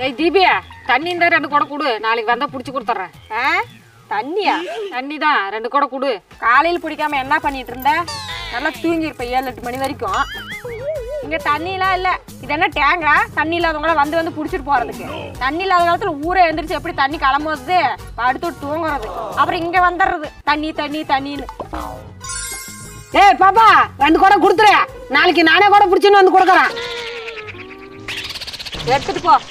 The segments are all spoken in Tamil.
ஏய் தீபியா தண்ணி இந்த ரெண்டு குடம் கொடு நாளைக்கு வந்தா புடிச்சு கொடுத்துட்றேன் ஆ தண்ணியா தண்ணி தான் ரெண்டு குடம் கொடு காலையில் பிடிக்காம என்ன பண்ணிட்டு இருந்த நல்லா தூங்கியிருப்ப ஏழு எட்டு மணி வரைக்கும் இங்க தண்ணிலாம் இல்ல இது என்ன டேங்கா தண்ணி இல்லாதவங்கள வந்து வந்து புடிச்சிட்டு போறதுக்கு தண்ணி இல்லாத காலத்துல ஊரே எழுந்திரிச்சு எப்படி தண்ணி கிளம்புறது படுத்து தூங்குறது அப்புறம் இங்க வந்துடுறது தண்ணி தண்ணி தண்ணின்னு ஏய் பாப்பா ரெண்டு குடம் கொடுத்துரு நாளைக்கு நானே கூட பிடிச்சின்னு வந்து கொடுக்குறேன் எடுத்துட்டு போ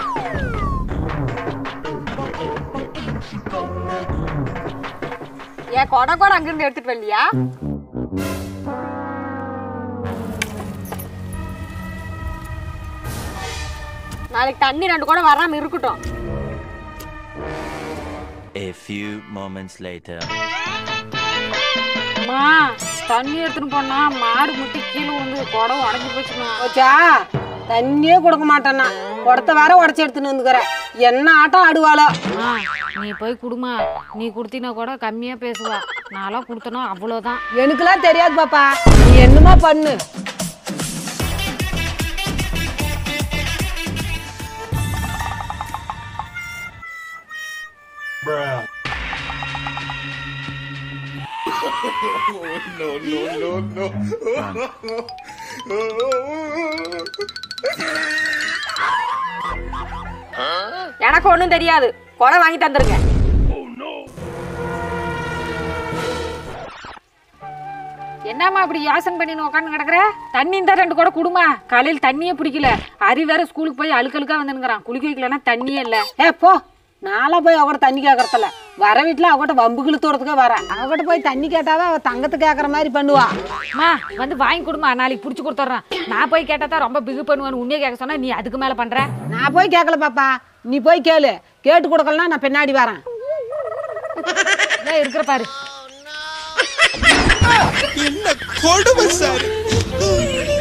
ஏன் கொடை கூட அங்கிருந்து எடுத்துட்டு வரலையா நாளைக்கு தண்ணி ரெண்டு கூட வராம இருக்கட்டும் A few moments later. அம்மா தண்ணி எடுத்துன்னு போனா மாடு முட்டி கீழே வந்து குடம் உடஞ்சி போச்சுமா போச்சா தண்ணியே கொடுக்க மாட்டேன்னா குடத்த வேற உடச்சி எடுத்துன்னு வந்துக்கிறேன் என்ன ஆட்டம் ஆடுவாளோ அம்மா நீ போய் குடுமா நீ கொடுத்தினா கூட கம்மியா பேசுவா நான்லாம் கொடுத்தனா அவ்வளோதான் எனக்குலாம் தெரியாது பாப்பா நீ என்னமா பண்ணு எனக்கு ஒண்ணும் தெரியாது கொடை வாங்கி தந்துருங்க என்னம்மா இப்படி யோசனை பண்ணி உட்காந்து கிடக்குற தண்ணி இந்த ரெண்டு கூட குடுமா காலையில் தண்ணியே பிடிக்கல அரி வேற ஸ்கூலுக்கு போய் அழுக்கழுக்கா வந்துனுங்கிறான் குளிக்க வைக்கலன்னா தண்ணியே இல்லை ஏ போ நான்லாம் போய் அவகிட்ட தண்ணி கேட்கறதில்ல வர வீட்டில் அவகிட்ட வம்பு கிழுத்தோடத்துக்கே வரேன் அவகிட்ட போய் தண்ணி கேட்டாவே அவ தங்கத்தை கேட்குற மாதிரி பண்ணுவா அம்மா வந்து வாங்கி கொடுமா நாளைக்கு பிடிச்சி கொடுத்துட்றேன் நான் போய் கேட்டா தான் ரொம்ப பிகு பண்ணுவேன்னு உன்னையே கேட்க சொன்னா நீ அதுக்கு மேலே பண்ற நான் போய் கேட்கல பாப்பா நீ போய் கேளு கேட்டு கொடுக்கலனா நான் பின்னாடி வரேன் இதான் இருக்கிற பாரு என்ன கொடுமை சார்